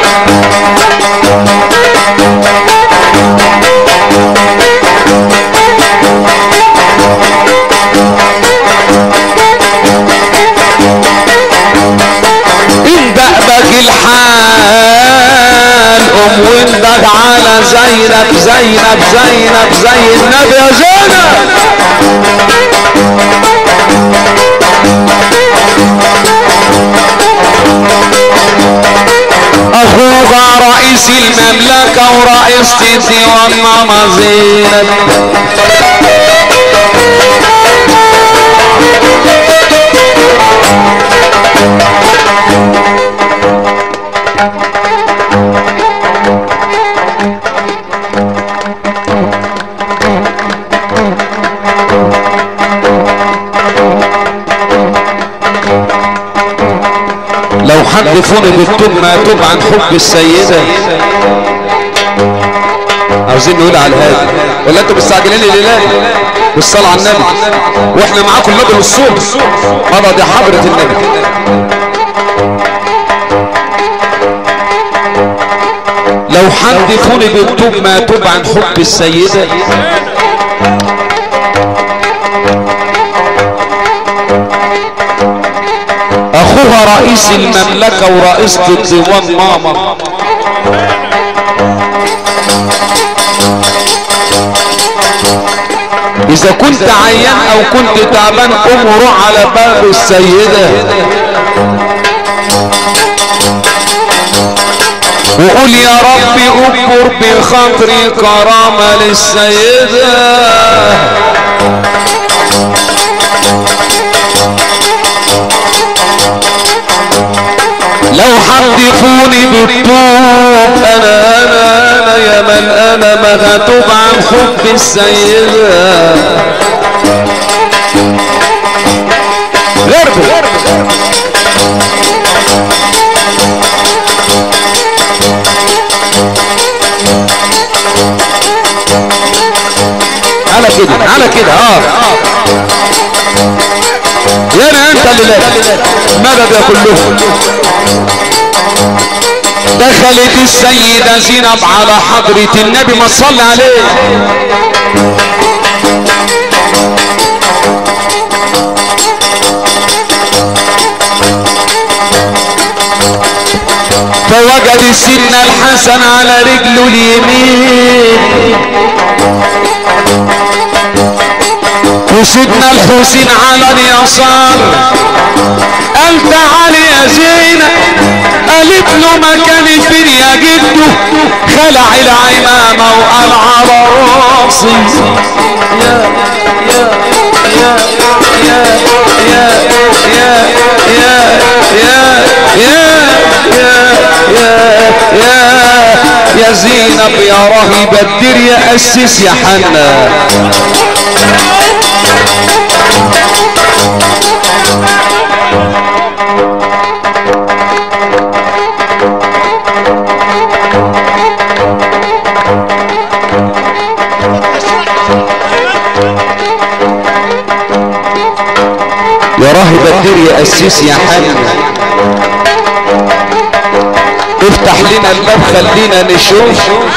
اندقبك الحال ام واندق على زينب زينب زينب زي النبي يا زينب اخوها رئيس المملكة ورئيس ديوان ماما زينب لو حد فوني بالتوب ما توب عن حب السيدة عاوزين نقول على هذا ولا انتوا مستعجلين لله بالصلاة على النبي واحنا معاكم النبي للصوت مضى دي حضرة النبي لو حد فوني بالتوب ما توب عن حب السيدة اخوها رئيس المملكة ورئيس الديوان ماما اذا كنت عيان او كنت تعبان قوم وروح على باب السيدة وقول يا ربي اكبر بخاطري كرامة للسيدة لو حدفوني بالطوب انا انا انا يا من انا ما هتوب عن حب السيدة غربي على كده على كده اه يا انت اللي لازم مدد يا كلهم دخلت السيدة زينب على حضرة النبي ما صلى عليه فوجد سيدنا الحسن على رجله اليمين وسيدنا الحسين على اليسار قال تعالي يا زينب قالت له مكاني فين يا جدو خلع العمامة وقال على راسي يا يا يا يا يا يا يا يا يا يا يا يا زينب يا رهيب الدير يا أسس يا حنا يا راهب الدير يا أسيس يا حنا افتح لنا الباب خلينا نشوف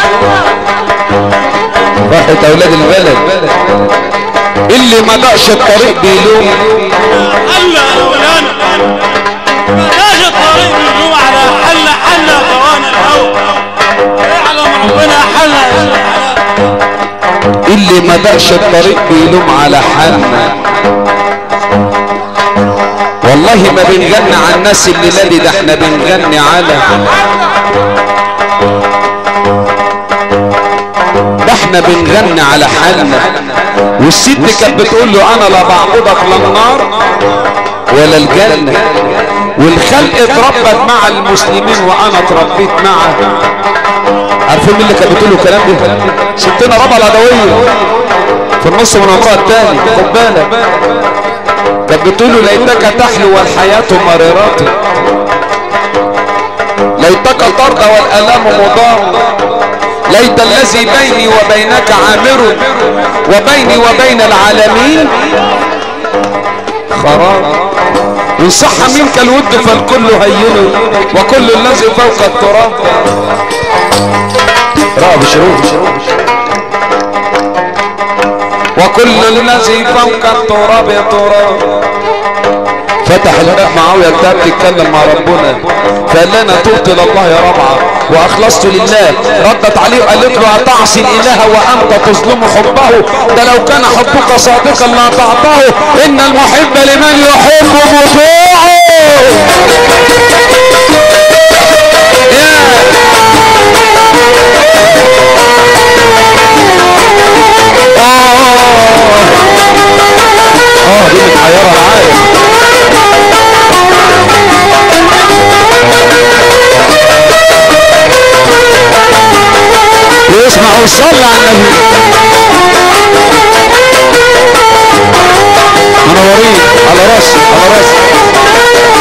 راحت اولاد البلد اللي ما دقش الطريق بيلوم حلة يا مولانا بلاش الطريق بيجوم على حلة حلة طوان الهوى اعلم ربنا حلة اللي ما دقش الطريق بيلوم على حالنا والله ما بنغني على الناس اللي لادي ده احنا بنغني على ده احنا بنغني على حالنا والست كانت بتقول له انا لا بعبدك لا النار ولا الجنة والخلق اتربت مع المسلمين وانا اتربيت معه عارفين مين اللي كانت بتقول له الكلام ده ستنا ربع العدوية في النص من عمرها التاني خد بالك كانت بتقول له ليتك تحلو والحياة مريرات ليتك ترضى والالام مضار ليت الذي بيني وبينك عامر وبيني وبين العالمين خراب إن صح منك الود فالكل هين وكل الذي فوق التراب رأى بشروط وكل الذي فوق التراب تراب فتح الباب معاوية الباب تتكلم مع ربنا فقال لنا تبت الى الله يا ربعه واخلصت لله ردت عليه وقالت له اتعصي الاله وانت تظلم حبه ده لو كان حبك صادقا لاطعته ان المحب لمن يحب مطيعه يا على النبي منورين على راسي على راسي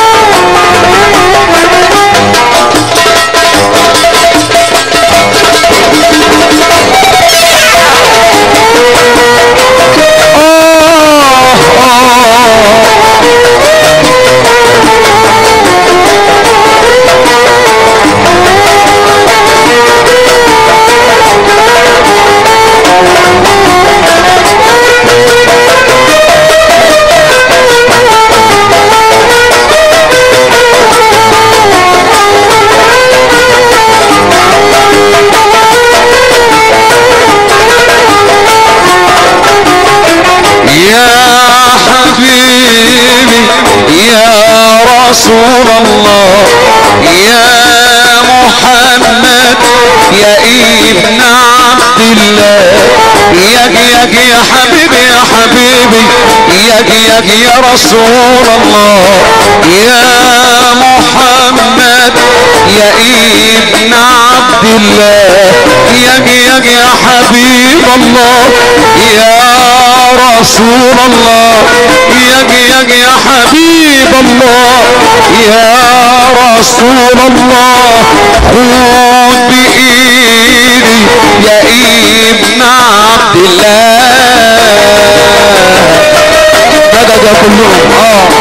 يا حبيبي يا رسول الله يا محمد يا ابن عبد الله يا يا يا حبيبي يا حبيبي يا يا يا رسول الله يا محمد يا ابن عبد الله يا يا يا حبيب الله يا رسول الله يا يا يا حبيب الله يا رسول الله خذ بإيدي يا ابن عبد الله مدد كلهم اه